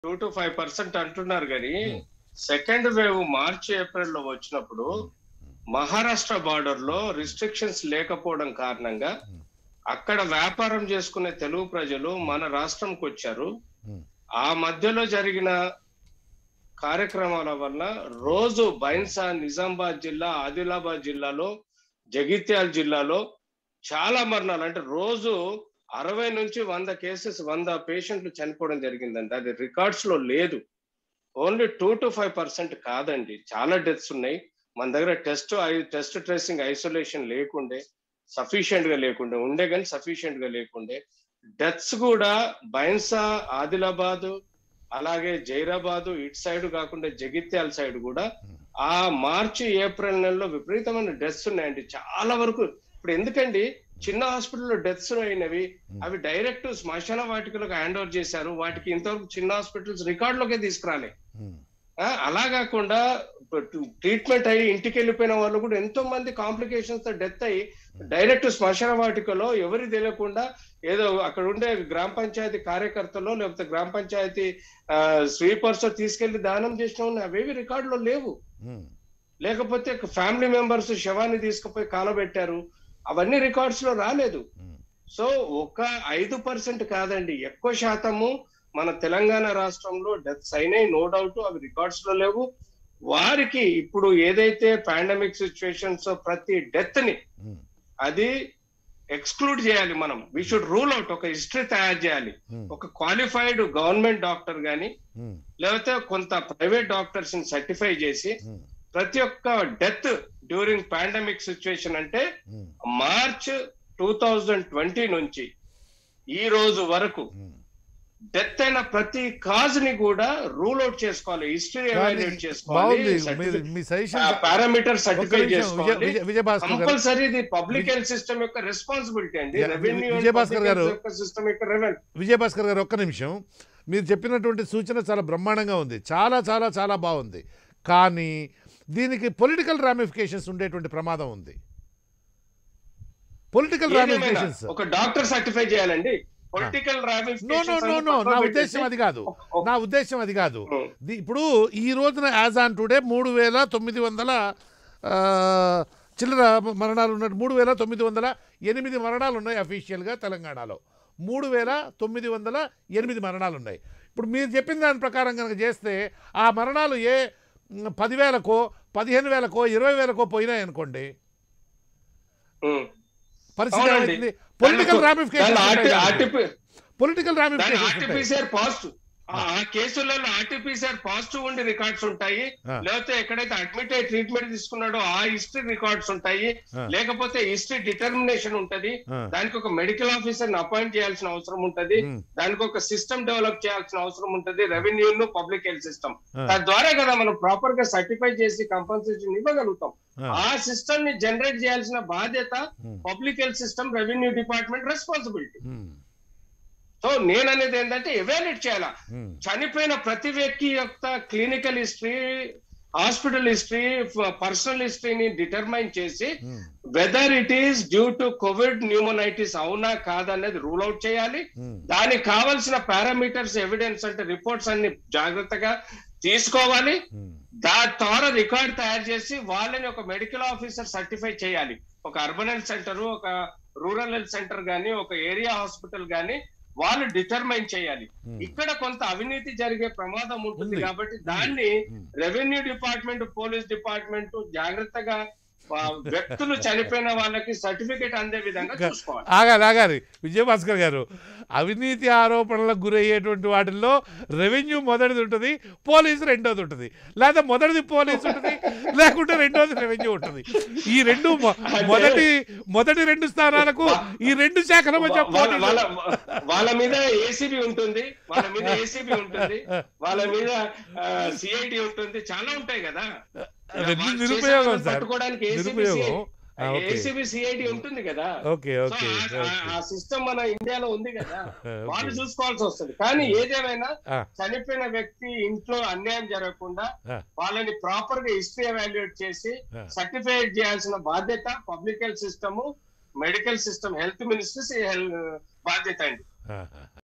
Two to five percent అంటున్నారు కానీ Hmm. Second wave మార్చి ఏప్రిల్ లో వచ్చినప్పుడు మహారాష్ట్ర బార్డర్ లో రిస్ట్రిక్షన్స్ లేకపోవడం కారణంగా Hmm. అక్కడ వ్యాపారం చేసుకునే తెలుగు ప్రజలు మన రాష్ట్రంకి వచ్చారు Hmm. ఆ మధ్యలో జరిగిన కార్యక్రమాల వల్ల రోజు బైన్సా నిజామాబాద్ జిల్లా ఆదిలాబాద్ జిల్లాలో జగిత్యాల జిల్లాలో చాలా మరణాలు అంటే రోజు అరవై నుంచి వంద కేసెస్ వంద పేషెంట్లు చనిపోవడం జరిగిందండి అది రికార్డ్స్ లో లేదు only two to five percent కాదండి చాలా డెత్స్ ఉన్నాయి మన దగ్గర టెస్ట్ టెస్ట్ ట్రేసింగ్ ఐసోలేషన్ లేకుండే సఫిషియెంట్ గా లేకుండే ఉండే కానీ సఫిషియెంట్ గా లేకుండే డెత్స్ కూడా బైన్సా ఆదిలాబాద్ అలాగే జైరాబాద్ ఇటు సైడ్ కాకుండా జగిత్యాల సైడ్ కూడా ఆ మార్చి ఏప్రిల్ నెలలో విపరీతమైన డెత్స్ ఉన్నాయండి చాలా వరకు ఇప్పుడు ఎందుకండి చిన్న హాస్పిటల్లో డెత్స్ అయినవి అవి డైరెక్ట్ శ్మశాన వాటికలకు హ్యాండ్ ఓవర్ చేశారు వాటికి ఇంతవరకు చిన్న హాస్పిటల్స్ రికార్డులోకే తీసుకురాలే ఉమ్, ఆ, అలా కాకుండా ట్రీట్మెంట్ అయ్యి ఇంటికి వెళ్ళిపోయిన వాళ్ళు కూడా ఎంతో మంది కాంప్లికేషన్స్ తో డెత్ అయ్యి డైరెక్ట్ శ్మశాన వాటికలో ఎవరి తెలియకుండా ఏదో అక్కడ ఉండే గ్రామ పంచాయతీ కార్యకర్తలో లేకపోతే గ్రామ పంచాయతీ స్వీపర్స్ తీసుకెళ్లి దానం చేసిన ఉన్నాయి అవేవి రికార్డులో లేవు ఉమ్, లేకపోతే ఫ్యామిలీ మెంబర్స్ శవాన్ని తీసుకుపోయి కాలబెట్టారు అవన్నీ రికార్డ్స్ లో రాలేదు ఉమ్, సో ఒక ఐదు పర్సెంట్ కాదండి ఎక్కువ శాతము మన తెలంగాణ రాష్ట్రంలో డెత్స్ అయినాయి నో డౌట్ అవి రికార్డ్స్ లో లేవు వారికి ఇప్పుడు ఏదైతే పాండమిక్ సిచ్యువేషన్స్ ప్రతి డెత్ ని ఉమ్, అది ఎక్స్క్లూడ్ చేయాలి మనం వీ షుడ్ రూల్ అవుట్ ఒక హిస్టరీ తయారు చేయాలి ఉమ్, ఒక క్వాలిఫైడ్ గవర్నమెంట్ డాక్టర్ గాని ఉమ్, లేకపోతే కొంత ప్రైవేట్ డాక్టర్స్ ని సర్టిఫై చేసి ఉమ్, ప్రతి ఒక్క డెత్ డ్యూరింగ్ పాండమిక్ సిచ్యువేషన్ అంటే ఉమ్, మార్చ్ టూ థౌజండ్ ట్వంటీ నుంచి ఈ రోజు వరకు ఉమ్. డెత్ అయిన ప్రతి కాజ్ ని కూడా రూల్ అవుట్ చేసుకోవాలి హిస్టరీ కానీ ఎవాల్యుయేట్ బాగుంది చేసుకోవాలి మీరు- మీ సజెషన్ పారామీటర్ ఒక్క సర్టిఫై నిమిషం విజయ చేసుకోవాలి విజయ- విజయభాస్కర్ గారు కంపల్సరీ ఇది పబ్లిక్ హెల్త్ సిస్టమ్ యొక్క రెస్పాన్సిబిలిటీ అండి Yeah, రెవెన్యూ విజయభాస్కర్ గారు. సిస్టమ్ యొక్క రెవెన్యూ విజయభాస్కర్ గారు ఒక్క నిమిషం మీరు చెప్పినటువంటి సూచన చాలా బ్రహ్మాండంగా ఉంది చాలా చాలా చాలా బాగుంది కానీ దీనికి పొలిటికల్ రామిఫికేషన్స్ ఉండేటువంటి ప్రమాదం ఉంది పొలిటికల్ రామిఫికేషన్స్ ఒక డాక్టర్ సర్టిఫై చేయాలండి political no no no no నా ఉద్దేశం అది కాదు నా ఉద్దేశం అది కాదు ది- ఇప్పుడు ఈ రోజున యాజ్ ఆన్ టుడే మూడు వేల తొమ్మిది వందల ఆ, చిల్లర మరణాలు ఉన్నట్టు మూడు వేల తొమ్మిది వందల ఎనిమిది మరణాలు ఉన్నాయి అఫీషియల్గా తెలంగాణలో మూడు వేల తొమ్మిది వందల ఎనిమిది మరణాలు ఉన్నాయి ఇప్పుడు మీరు చెప్పిన దాని ప్రకారం కనుక చేస్తే ఆ మరణాలు ఏ మ్, పదివేలకో పదిహేను వేలకో ఇరవై వేలకో పోయినాయి అనుకోండి పరిస్థితి అవునండి. ఏమవుతుంది పొలిటికల్ రామిఫికేషన్ ఆర్టీపీ పొలిటికల్ దాని రామిఫికేషన్ ఆర్టీపీసీఆర్ పాజిటివ్ ఆ కేసులలో ఆర్టీపీసీఆర్ పాజిటివ్ ఉండి రికార్డ్స్ ఉంటాయి ఆ. లేకపోతే ఎక్కడైతే అడ్మిట్ అయ్యి ట్రీట్మెంట్ తీసుకున్నాడో ఆ హిస్టరీ రికార్డ్స్ ఉంటాయి ఆ. లేకపోతే హిస్టరీ డిటర్మినేషన్ ఉంటది ఆ. దానికి ఒక మెడికల్ ఆఫీసర్ ని అపాయింట్ చేయాల్సిన అవసరం ఉంటది ఉమ్. దానికి ఒక సిస్టమ్ డెవలప్ చేయాల్సిన అవసరం ఉంటది రెవెన్యూ ను పబ్లిక్ హెల్త్ సిస్టమ్ ఆ. తద్వారా కదా మనం ప్రాపర్ గా సర్టిఫై చేసి కంపన్సేషన్ ఇవ్వగలుగుతాం ఆ. ఆ సిస్టమ్ ని జనరేట్ చేయాల్సిన బాధ్యత ఉమ్. Public health system revenue department responsibility ఉమ్. సో నేను అనేది ఏంటంటే ఎవాల్యుయేట్ చేయాలా ఉమ్. చనిపోయిన ప్రతి వ్యక్తి యొక్క clinical history hospital history personal హిస్టరీని డిటర్మైన్ చేసి ఉమ్. Whether it is due to covid pneumonitis అవునా కాదనేది రూల్ అవుట్ చేయాలి ఉమ్. దానికి కావలసిన పారామీటర్స్ ఎవిడెన్స్ అంటే రిపోర్ట్స్ అన్ని జాగ్రత్తగా తీసుకోవాలి ఉమ్. దాని ద్వారా రికార్డ్ తయారు చేసి వాళ్ళని ఒక మెడికల్ ఆఫీసర్ సర్టిఫై చేయాలి ఒక అర్బన్ హెల్త్ సెంటర్ ఒక రూరల్ హెల్త్ సెంటర్ గానీ ఒక ఏరియా హాస్పిటల్ గానీ వాళ్ళు డిటర్మైన్ చేయాలి Hmm. ఇక్కడ కొంత అవినీతి జరిగే ప్రమాదం ఉంటుంది ఉంది. కాబట్టి దాన్ని Hmm. Revenue department police department జాగ్రత్తగా ఆ, వ్యక్తులు చనిపోయిన వాళ్ళకి సర్టిఫికేట్ అందే విధంగా ఇంకా- చూసుకోవాలి ఆగాలి ఆగాలి విజయభాస్కర్ గారు అవినీతి ఆరోపణలకు గురయ్యేటువంటి వాటిల్లో రెవెన్యూ మొదటిది ఉంటుంది పోలీసు రెండోది ఉంటుంది లేదా మొదటిది పోలీసు ఉంటుంది లేకుంటే రెండోది రెవెన్యూ ఉంటుంది ఈ రెండు మొ- మొదటి మొదటి రెండు స్థానాలకు ఈ రెండు శాఖల మధ్య వాళ్ళ పోటీ వాళ్ళ వాళ్ళ మీద ఏసీబీ ఉంటుంది వాళ్ళ మీద ఏసీబీ ఉంటుంది వాళ్ళ మీద సిఐడి ఉంటుంది చాలా ఉంటాయి కదా అవన్నీ వాళ్ళు నిరుపయోగం చేసేవాళ్ళని సార్ పట్టుకోవడానికి నిరుపయోగం ఆ, ఓకే ఏసీబీ సిఐడి ఉంటుంది కదా ఓకే సో ఓకే ఆ- ఆ- ఆ సిస్టమ్ మన ఇండియాలో ఉంది కదా ఓకే. వాళ్ళు చూసుకోవాల్సి వస్తుంది కానీ ఏదేమైనా ఆ, చనిపోయిన వ్యక్తి ఇంట్లో అన్యాయం జరగకుండా ఆ. వాళ్ళని ప్రాపర్ గా హిస్టరీ ఎవాల్యుయేట్ చేసి ఆ. సర్టిఫైడ్ చేయాల్సిన బాధ్యత public health system medical system health ministers బాధ్యత అండి ఆ, ఆ.